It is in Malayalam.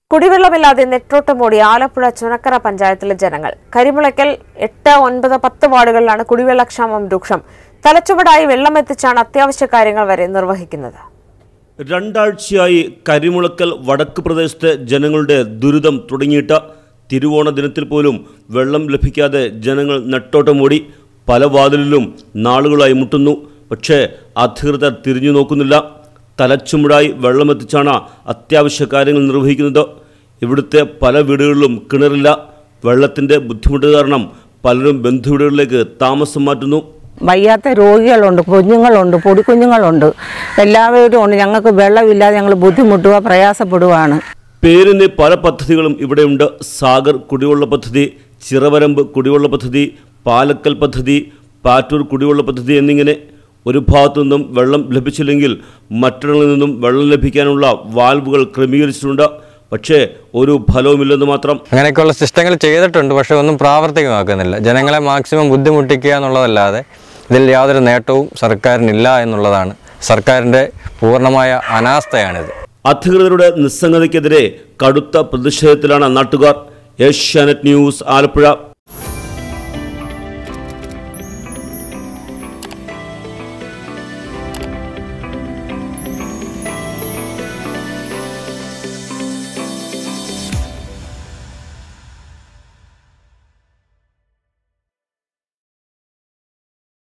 കുടിവെള്ളമില്ലാതെ നെട്ടോട്ടമോടി ആലപ്പുഴ ചുനക്കര പഞ്ചായത്തിലെ ജനങ്ങൾ കരിമുളയ്ക്കൽ എട്ട് ഒൻപത് പത്ത് വാർഡുകളിലാണ് കുടിവെള്ളക്ഷാമം രൂക്ഷം തലച്ചുവടായി വെള്ളം എത്തിച്ചാണ് അത്യാവശ്യ കാര്യങ്ങൾ വരെ നിർവഹിക്കുന്നത് രണ്ടാഴ്ചയായി കരിമുളക്കൽ വടക്ക് പ്രദേശത്തെ ജനങ്ങളുടെ ദുരിതം തുടങ്ങിയിട്ട് തിരുവോണ ദിനത്തിൽ പോലും വെള്ളം ലഭിക്കാതെ ജനങ്ങൾ നെട്ടോട്ടമോടി പല വാതിലിലും നാളുകളായി മുട്ടുന്നു പക്ഷേ അധികൃതർ തിരിഞ്ഞു നോക്കുന്നില്ല തലച്ചുമുടായി വെള്ളമെത്തിച്ചാണ് അത്യാവശ്യ കാര്യങ്ങൾ നിർവഹിക്കുന്നത് ഇവിടുത്തെ പല വീടുകളിലും കിണറില്ല വെള്ളത്തിൻ്റെ ബുദ്ധിമുട്ട് കാരണം പലരും ബന്ധുവീടുകളിലേക്ക് താമസം മാറ്റുന്നു വയ്യാത്ത രോഗികളുണ്ട് കുഞ്ഞുങ്ങളുണ്ട് പൊടിക്കുഞ്ഞുങ്ങളുണ്ട് എല്ലാവരും ഉണ്ട് ഞങ്ങൾക്ക് വെള്ളമില്ലാതെ ഞങ്ങൾ ബുദ്ധിമുട്ടുക പ്രയാസപ്പെടുകയാണ് പേരിന് പല പദ്ധതികളും ഇവിടെയുണ്ട് സാഗർ കുടിവെള്ള പദ്ധതി ചിറവരമ്പ് കുടിവെള്ള പദ്ധതി പാലക്കൽ പദ്ധതി പാറ്റൂർ കുടിവെള്ള പദ്ധതി എന്നിങ്ങനെ ഒരു ഭാഗത്തു നിന്നും വെള്ളം ലഭിച്ചില്ലെങ്കിൽ മറ്റിടങ്ങളിൽ നിന്നും വെള്ളം ലഭിക്കാനുള്ള വാൽവുകൾ ക്രമീകരിച്ചിട്ടുണ്ട് പക്ഷേ ഒരു ഫലവുമില്ലെന്ന് മാത്രം അങ്ങനെയൊക്കെയുള്ള സിസ്റ്റങ്ങൾ ചെയ്തിട്ടുണ്ട് പക്ഷെ ഒന്നും പ്രാവർത്തികമാക്കുന്നില്ല ജനങ്ങളെ മാക്സിമം ബുദ്ധിമുട്ടിക്കുക എന്നുള്ളതല്ലാതെ ഇതിൽ യാതൊരു നേട്ടവും സർക്കാരിനില്ല എന്നുള്ളതാണ് സർക്കാരിൻ്റെ പൂർണ്ണമായ അനാസ്ഥയാണിത് അധികൃതരുടെ നിസ്സംഗതയ്ക്കെതിരെ കടുത്ത പ്രതിഷേധത്തിലാണ് നാട്ടുകാർ ഏഷ്യാനെറ്റ് ന്യൂസ് ആലപ്പുഴ